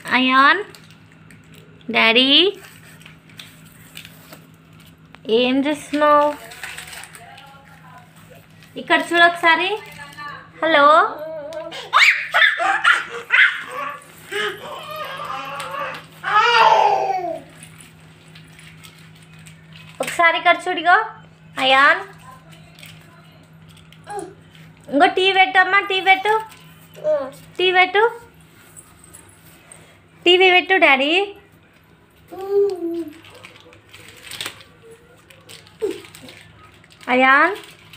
Ion daddy ఏం చేస్తున్నావు ఇక్కడ చూడు ఒకసారి హలో ఒకసారి ఇక్కడ చూడిగో అయాన్ ఇంకో టీ పెట్టమ్మా టీ పెట్టు టీ పెట్టు టీవీ పెట్టు డాడీ అయాన్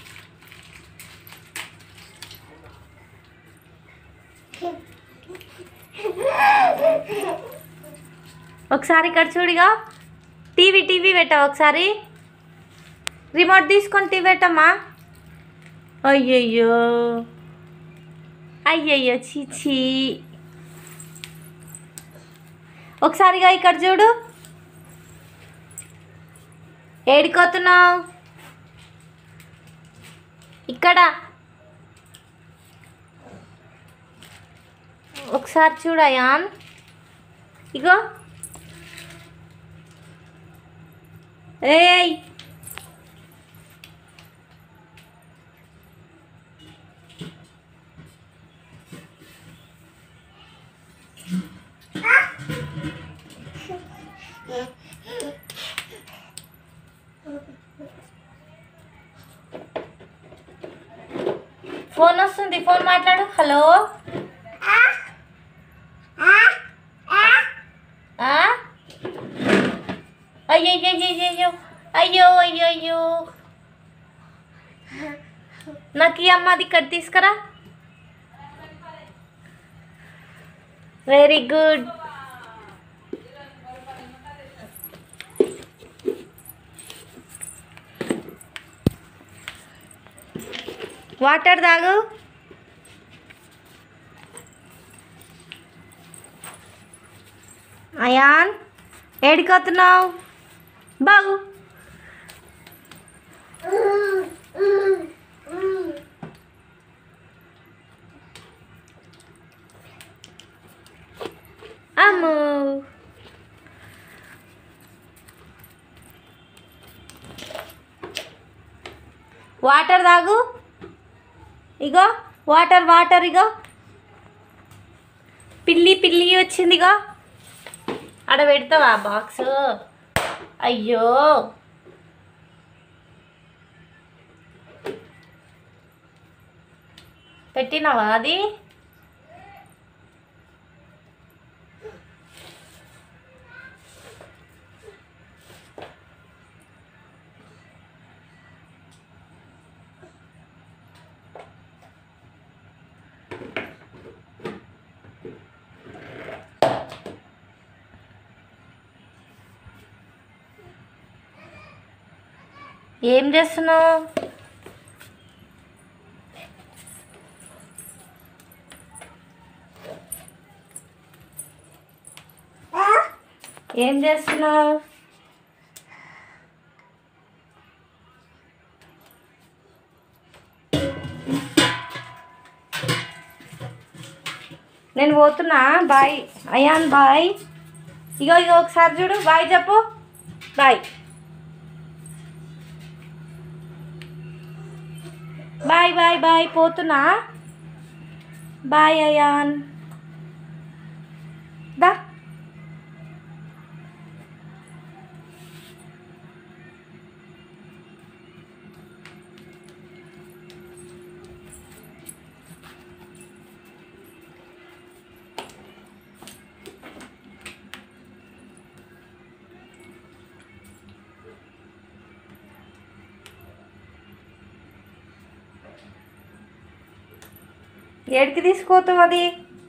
ఒకసారి ఇక్కడ చూడిగా టీవీ టీవీ పెట్టావు ఒకసారి రిమోట్ తీసుకొని టీవీ పెట్టమ్మా అయ్యయ్యో అయ్యయ్యో చీచీ ఒకసారిగా ఇక్కడ చూడు ఏడికోతున్నావు ఇక్కడ ఒకసారి చూడు అయాన్ ఇగో ఏయ్ ఫోన్ వస్తుంది ఫోన్ మాట్లాడు హలో ఆ? అయ్యయ్యయ్యయ్యో అయ్యో అయ్యో అయ్యో నాకు ఈ అమ్మది ఇక్కడ తీసుకురా వెరీ గుడ్ వాటర్ తాగు అయాన్ ఏడికొస్తున్నావు బాగు అమ్మో వాటర్ తాగు ఇగో వాటర్ వాటర్ ఇగో పిల్లి పిల్లి వచ్చిందిగో ఆడ పెడతావా బాక్స్ అయ్యో పెట్టినావా అది ఏం చేస్తున్నావు ఏం చేస్తున్నావు నేను పోతున్నా బాయ్ అయాన్ బాయ్ ఇగో ఇగో ఒకసారి చూడు బాయ్ చెప్పు బాయ్ బాయ్ బాయ్ బాయ్ పోతున్నా బాయ్ అయాన్ దా ఏడికి తీసుకోతావు అది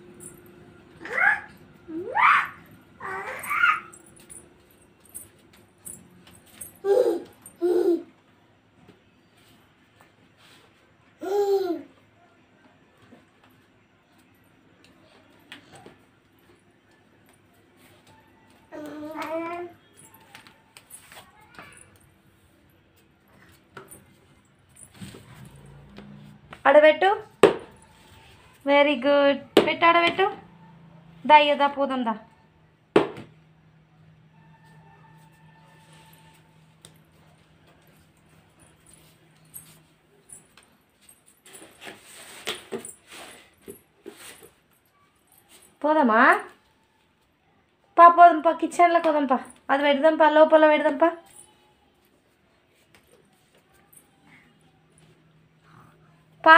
అడబెట్టు వెరీ గుడ్ పెట్టు ఆడబెట్టు దా అయ్యో దా పోదాం దా పోదామా పా పోదాం పా కిచెన్లో పోదాం పా అది పెడదాం పా లోపల పెడదాం పా పా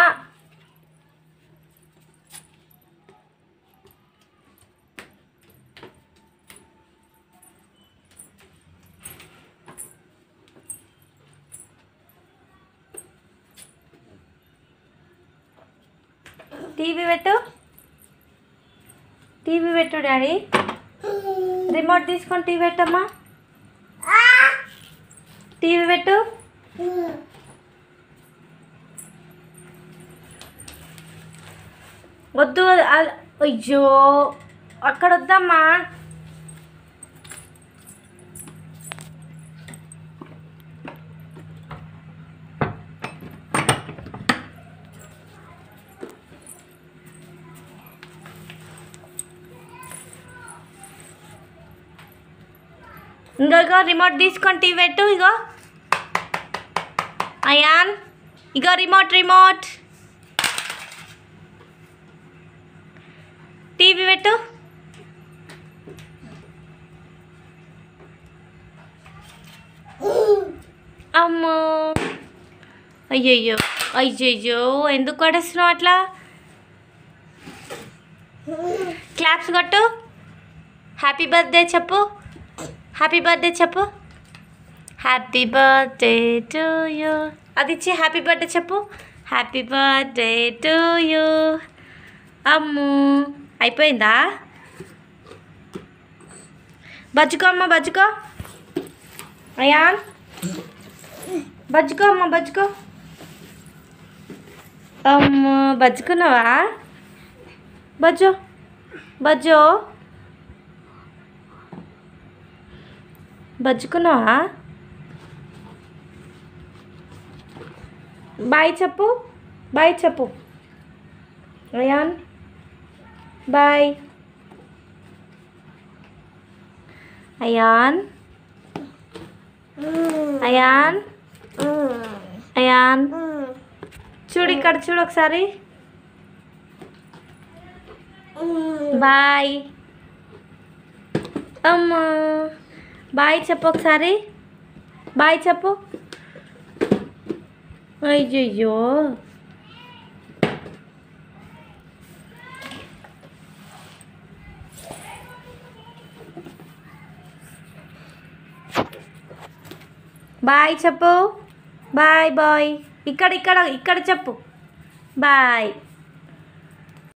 టీవీ పెట్టు టీవీ పెట్టు డాడీ రిమోట్ తీసుకొని టీవీ పెట్టమ్మా టీవీ పెట్టు వద్దు అ- అయ్యో అక్కడ వద్దమ్మా ఇంకో ఇగో రిమోట్ తీసుకొని టీవీ పెట్టు ఇగో అయాన్ ఇగో రిమోట్ రిమోట్ టీవీ పెట్టు అమ్మో అయ్యయ్యో అయ్యయ్యో ఎందుకు పడేస్తున్నావు అట్లా క్లాప్స్ కొట్టు హ్యాపీ బర్త్డే చెప్పు హ్యాపీ బర్త్డే చెప్పు హ్యాపీ బర్త్డే టు యూ అది ఇచ్చి హ్యాపీ బర్త్డే చెప్పు హ్యాపీ బర్త్డే టు యూ అమ్ము అయిపోయిందా బజ్జుకో అమ్మ బజ్జుకో అయాన్ బజ్జుకో అమ్మ బజ్జుకో అమ్మ బజ్జుకున్నావా బజ్జో బజ్జో బజ్జుకున్నావా బాయ్ చెప్పు బాయ్ చెప్పు అయాన్ బాయ్ అయాన్ అయాన్ అయాన్ చూడు ఇక్కడ చూడు ఒకసారి బాయ్ అమ్మా బాయ్ చెప్పు ఒకసారి బాయ్ చెప్పు అయ్యయ్యో బాయ్ చెప్పు బాయ్ బాయ్ ఇక్కడ ఇక్కడ ఇక్కడ చెప్పు బాయ్